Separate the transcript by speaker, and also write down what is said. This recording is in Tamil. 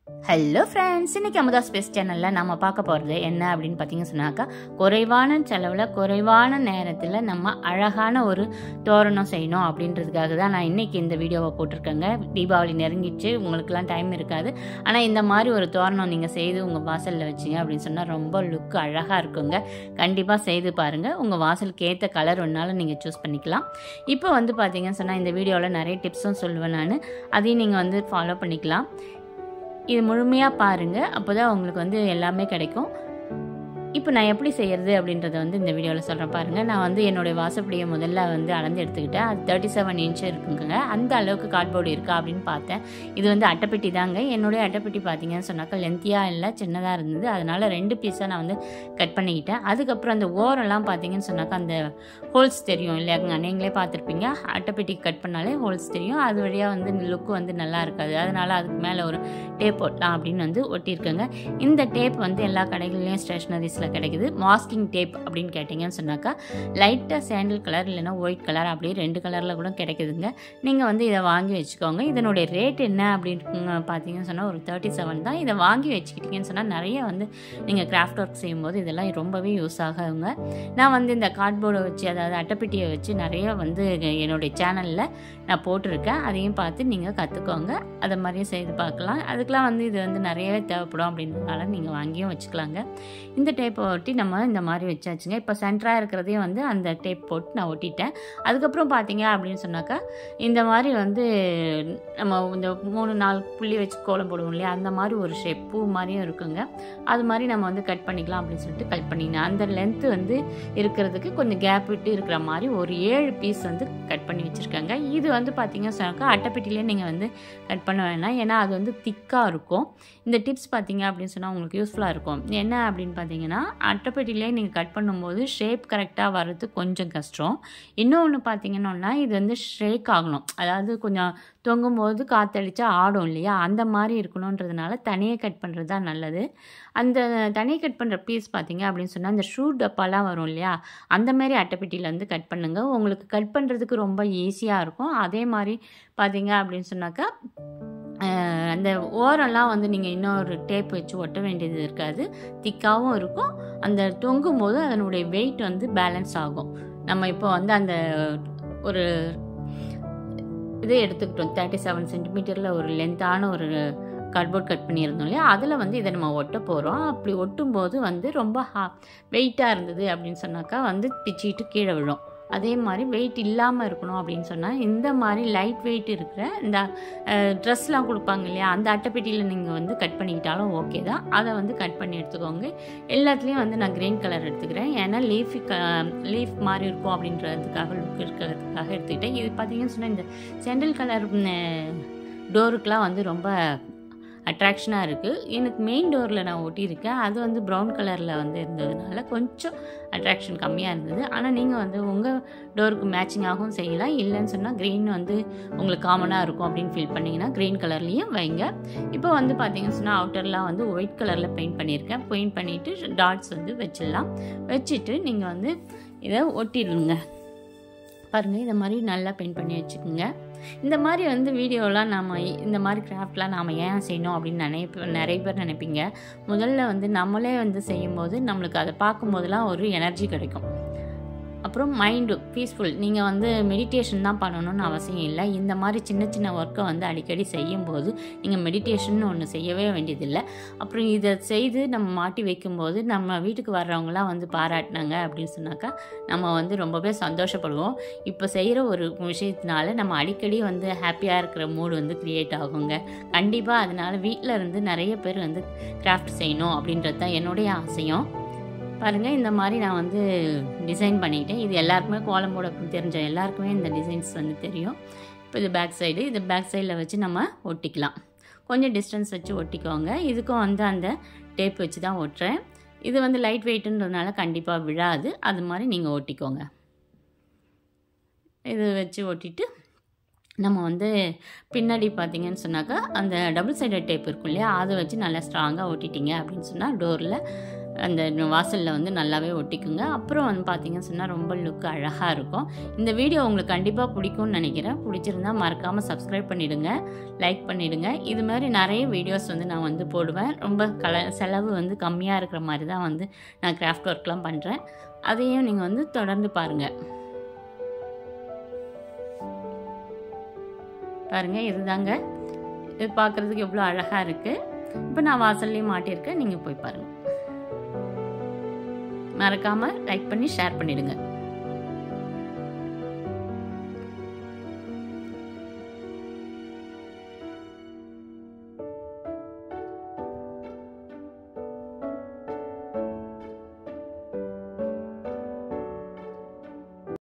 Speaker 1: ஹலோ ஃப்ரெண்ட்ஸ் இன்னைக்கு அமுதா ஸ்பேஸ் சேனலில் நம்ம பார்க்க போகிறது என்ன அப்படின்னு பார்த்தீங்க சொன்னாக்கா குறைவான செலவில் குறைவான நேரத்தில் நம்ம அழகான ஒரு தோரணம் செய்யணும் அப்படின்றதுக்காக தான் நான் இன்னைக்கு இந்த வீடியோவை போட்டிருக்கேங்க தீபாவளி நெருங்கிச்சு உங்களுக்குலாம் டைம் இருக்காது ஆனால் இந்த மாதிரி ஒரு தோரணம் நீங்கள் செய்து உங்கள் வாசலில் வச்சிங்க அப்படின்னு சொன்னால் ரொம்ப லுக் அழகாக இருக்குங்க கண்டிப்பாக செய்து பாருங்கள் உங்கள் வாசலுக்கு ஏற்ற கலர் ஒன்றாலும் நீங்கள் சூஸ் பண்ணிக்கலாம் இப்போ வந்து பார்த்தீங்கன்னு சொன்னால் இந்த வீடியோவில் நிறைய டிப்ஸும் சொல்லுவேன் நான் அதையும் நீங்கள் வந்து ஃபாலோ பண்ணிக்கலாம் இது முழுமையாக பாருங்கள் அப்போ தான் உங்களுக்கு வந்து எல்லாமே கிடைக்கும் இப்போ நான் எப்படி செய்கிறது அப்படின்றத வந்து இந்த வீடியோவில் சொல்கிறேன் பாருங்கள் நான் வந்து என்னுடைய வாசப்படியை முதல்ல வந்து அளந்து எடுத்துக்கிட்டேன் அது தேர்ட்டி செவன் இன்ச் இருக்குங்க அந்த அளவுக்கு கார்ட்போர்டு இருக்கா அப்படின்னு பார்த்தேன் இது வந்து அட்டைப்பெட்டி தாங்க என்னுடைய அட்டைப்பெட்டி பார்த்தீங்கன்னு சொன்னாக்கா லென்த்தியாக இல்லை சின்னதாக இருந்தது அதனால் ரெண்டு பீஸாக நான் வந்து கட் பண்ணிக்கிட்டேன் அதுக்கப்புறம் அந்த ஓரெல்லாம் பார்த்தீங்கன்னு சொன்னாக்கா அந்த ஹோல்ஸ் தெரியும் இல்லையாங்க நீங்களே பார்த்துருப்பீங்க அட்டைப்பெட்டி கட் பண்ணாலே ஹோல்ஸ் தெரியும் அது வழியாக வந்து லுக்கு வந்து நல்லா இருக்காது அதனால் அதுக்கு மேலே ஒரு டேப் ஒட்டலாம் அப்படின்னு வந்து ஒட்டியிருக்கேங்க இந்த டேப் வந்து எல்லா கடைகள்லையும் ஸ்டேஷ்னரிஸில் கிடைக்குது மாஸ்கிங் டேப் அப்படின்னு கேட்டிங்கன்னு சொன்னாக்கா லைட்டாக சாண்டில் கலர் இல்லைன்னா ஒயிட் கலர் அப்படியே ரெண்டு கலரில் கூட கிடைக்குதுங்க நீங்கள் வந்து இதை வாங்கி வச்சுக்கோங்க இதனுடைய ரேட் என்ன அப்படின்னு பார்த்தீங்கன்னு சொன்னால் ஒரு தேர்ட்டி செவன் தான் இதை வாங்கி வச்சுக்கிட்டீங்கன்னு சொன்னால் நிறைய வந்து நீங்கள் கிராஃப்ட் ஒர்க் செய்யும்போது இதெல்லாம் ரொம்பவே யூஸ் ஆகுங்க நான் வந்து இந்த கார்ட்போர்டை வச்சு அதாவது அட்டைப்பெட்டியை வச்சு நிறைய வந்து என்னுடைய சேனலில் நான் போட்டிருக்கேன் அதையும் பார்த்து நீங்கள் கற்றுக்கோங்க அதை மாதிரியும் செய்து பார்க்கலாம் அதுக்கெலாம் வந்து இது வந்து நிறையவே தேவைப்படும் அப்படின்றதுனால நீங்கள் வாங்கியும் வச்சுக்கலாங்க இந்த டேப்பை ஒட்டி நம்ம இந்த மாதிரி வச்சாச்சுங்க இப்போ சென்டராக இருக்கிறதையும் வந்து அந்த டேப் போட்டு நான் ஒட்டிட்டேன் அதுக்கப்புறம் பார்த்தீங்க அப்படின்னு சொன்னாக்கா இந்த மாதிரி வந்து நம்ம இந்த மூணு நாலு புள்ளி வச்சு கோலம் போடுவோம் இல்லையா அந்த மாதிரி ஒரு ஷேப் பூ மாதிரியும் இருக்குங்க அது மாதிரி நம்ம வந்து கட் பண்ணிக்கலாம் அப்படின்னு சொல்லிட்டு கட் பண்ணினேன் அந்த லென்த்து வந்து இருக்கிறதுக்கு கொஞ்சம் கேப் விட்டு இருக்கிற மாதிரி ஒரு ஏழு பீஸ் வந்து கட் பண்ணி வச்சுருக்காங்க இது வந்து பார்த்தீங்கன்னா சொன்னாக்கா அட்டைப்பெட்டிலே நீங்கள் வந்து கட் பண்ண வேணாம் ஏன்னா அது வந்து திக்காக இருக்கும் இந்த டிப்ஸ் பார்த்தீங்க அப்படின்னு சொன்னால் உங்களுக்கு யூஸ்ஃபுல்லாக இருக்கும் என்ன அப்படின்னு பார்த்தீங்கன்னா அட்டைப்பெட்டிலே நீங்கள் கட் பண்ணும்போது ஷேப் கரெக்டாக வர்றது கொஞ்சம் கஷ்டம் இன்னொன்று பார்த்தீங்கன்னா இது வந்து ஷேக் ஆகணும் அதாவது கொஞ்சம் தொங்கும்போது காற்றடிச்சா ஆடும் இல்லையா அந்த மாதிரி இருக்கணுன்றதுனால தனியாக கட் பண்ணுறது தான் நல்லது அந்த தனியாக கட் பண்ணுற பீஸ் பார்த்தீங்க அப்படின்னு சொன்னால் அந்த ஷூ டப்பாலாம் வரும் இல்லையா அந்த மாதிரி அட்டைப்பெட்டியில் வந்து கட் பண்ணுங்கள் உங்களுக்கு கட் பண்ணுறதுக்கு ரொம்ப ஈஸியாக இருக்கும் அதே மாதிரி பார்த்தீங்க அப்படின்னு சொன்னாக்கா அந்த ஓரெல்லாம் வந்து நீங்கள் இன்னொரு டேப் வச்சு ஒட்ட வேண்டியது இருக்காது திக்காகவும் இருக்கும் அந்த தொங்கும் போது அதனுடைய வெயிட் வந்து பேலன்ஸ் ஆகும் நம்ம இப்போ வந்து அந்த ஒரு இதை எடுத்துக்கிட்டோம் தேர்ட்டி செவன் சென்டிமீட்டரில் ஒரு லென்த்தான ஒரு கார்ட்போர்ட் கட் பண்ணியிருந்தோம் இல்லையா அதில் வந்து இதை நம்ம ஒட்ட போகிறோம் அப்படி ஒட்டும்போது வந்து ரொம்ப ஹா வெயிட்டாக இருந்தது அப்படின்னு சொன்னாக்கா வந்து பிச்சிட்டு கீழே விழும் அதே மாதிரி வெயிட் இல்லாமல் இருக்கணும் அப்படின்னு சொன்னால் இந்த மாதிரி லைட் வெயிட் இருக்கிற இந்த ட்ரெஸ்லாம் கொடுப்பாங்க இல்லையா அந்த அட்டைப்பெட்டியில் நீங்கள் வந்து கட் பண்ணிக்கிட்டாலும் ஓகே தான் அதை வந்து கட் பண்ணி எடுத்துக்கோங்க எல்லாத்துலேயும் வந்து நான் க்ரீன் கலர் எடுத்துக்கிறேன் ஏன்னா லீஃபி க லீஃப் மாதிரி இருக்கும் அப்படின்றதுக்காக லுக் இருக்கிறதுக்காக எடுத்துக்கிட்டேன் இது பார்த்தீங்கன்னு சொன்னால் இந்த செண்டல் கலர் டோருக்கெலாம் வந்து ரொம்ப அட்ராக்ஷனாக இருக்குது எனக்கு மெயின் டோரில் நான் ஒட்டியிருக்கேன் அது வந்து ப்ரௌன் கலரில் வந்து இருந்ததுனால கொஞ்சம் அட்ராக்ஷன் கம்மியாக இருந்தது ஆனால் நீங்கள் வந்து உங்கள் டோருக்கு மேட்சிங்காகவும் செய்யலாம் இல்லைன்னு சொன்னால் க்ரீன் வந்து உங்களுக்கு காமனாக இருக்கும் அப்படின்னு ஃபீல் பண்ணிங்கன்னா க்ரீன் கலர்லேயும் வைங்க இப்போ வந்து பார்த்தீங்கன்னு சொன்னால் அவுட்டர்லாம் வந்து ஒயிட் கலரில் பெயிண்ட் பண்ணியிருக்கேன் பெயிண்ட் பண்ணிவிட்டு டாட்ஸ் வந்து வச்சிடலாம் வச்சுட்டு நீங்கள் வந்து இதை ஒட்டிடுங்க பாருங்கள் இந்த மாதிரி நல்லா பெயிண்ட் பண்ணி வச்சுக்கோங்க இந்த மாதிரி வந்து வீடியோலாம் நாம் இந்த மாதிரி கிராஃப்ட்லாம் நாம் ஏன் செய்யணும் அப்படின்னு நினைப்ப நிறைய பேர் நினைப்பீங்க முதல்ல வந்து நம்மளே வந்து செய்யும்போது நம்மளுக்கு அதை பார்க்கும்போதெல்லாம் ஒரு எனர்ஜி கிடைக்கும் அப்புறம் மைண்டு பீஸ்ஃபுல் நீங்கள் வந்து மெடிடேஷன் தான் பண்ணணும்னு அவசியம் இல்லை இந்த மாதிரி சின்ன சின்ன ஒர்க்கை வந்து அடிக்கடி செய்யும்போது நீங்கள் மெடிடேஷன் ஒன்று செய்யவே வேண்டியதில்லை அப்புறம் இதை செய்து நம்ம மாட்டி வைக்கும்போது நம்ம வீட்டுக்கு வர்றவங்களாம் வந்து பாராட்டினாங்க அப்படின்னு சொன்னாக்கா நம்ம வந்து ரொம்பவே சந்தோஷப்படுவோம் இப்போ செய்கிற ஒரு விஷயத்தினால நம்ம அடிக்கடி வந்து ஹாப்பியாக இருக்கிற மூடு வந்து க்ரியேட் ஆகுங்க கண்டிப்பாக அதனால் வீட்டில் இருந்து நிறைய பேர் வந்து கிராஃப்ட் செய்யணும் அப்படின்றது தான் என்னுடைய ஆசையும் பாருங்கள் இந்த மாதிரி நான் வந்து டிசைன் பண்ணிக்கிட்டேன் இது எல்லாருக்குமே கோலம் போட தெரிஞ்ச எல்லாருக்குமே இந்த டிசைன்ஸ் வந்து தெரியும் இப்போ இது பேக் சைடு இது பேக் சைடில் வச்சு நம்ம ஒட்டிக்கலாம் கொஞ்சம் டிஸ்டன்ஸ் வச்சு ஒட்டிக்கோங்க இதுக்கும் வந்து அந்த டேப் வச்சு தான் ஒட்டுறேன் இது வந்து லைட் வெயிட்டுன்றதுனால கண்டிப்பாக விழாது அது மாதிரி நீங்கள் ஒட்டிக்கோங்க இது வச்சு ஒட்டிட்டு நம்ம வந்து பின்னாடி பார்த்தீங்கன்னு சொன்னாக்கா அந்த டபுள் சைடட் டேப் இருக்கும் இல்லையா அதை வச்சு நல்லா ஸ்ட்ராங்காக ஒட்டிட்டீங்க அப்படின்னு சொன்னால் டோரில் அந்த வாசலில் வந்து நல்லாவே ஒட்டிக்குங்க அப்புறம் வந்து பார்த்தீங்கன்னு சொன்னால் ரொம்ப லுக் அழகாக இருக்கும் இந்த வீடியோ உங்களுக்கு கண்டிப்பாக பிடிக்கும்னு நினைக்கிறேன் பிடிச்சிருந்தா மறக்காமல் சப்ஸ்கிரைப் பண்ணிவிடுங்க லைக் பண்ணிவிடுங்க இது மாதிரி நிறைய வீடியோஸ் வந்து நான் வந்து போடுவேன் ரொம்ப கல செலவு வந்து கம்மியாக இருக்கிற மாதிரி தான் வந்து நான் கிராஃப்ட் ஒர்க்லாம் பண்ணுறேன் அதையும் நீங்கள் வந்து தொடர்ந்து பாருங்கள் பாருங்கள் இதுதாங்க இது பார்க்குறதுக்கு எவ்வளோ அழகாக இருக்குது இப்போ நான் வாசல்லையும் மாட்டியிருக்கேன் நீங்கள் போய் பாருங்கள் மறக்காமல் லைக் பண்ணி ஷேர் பண்ணிவிடுங்க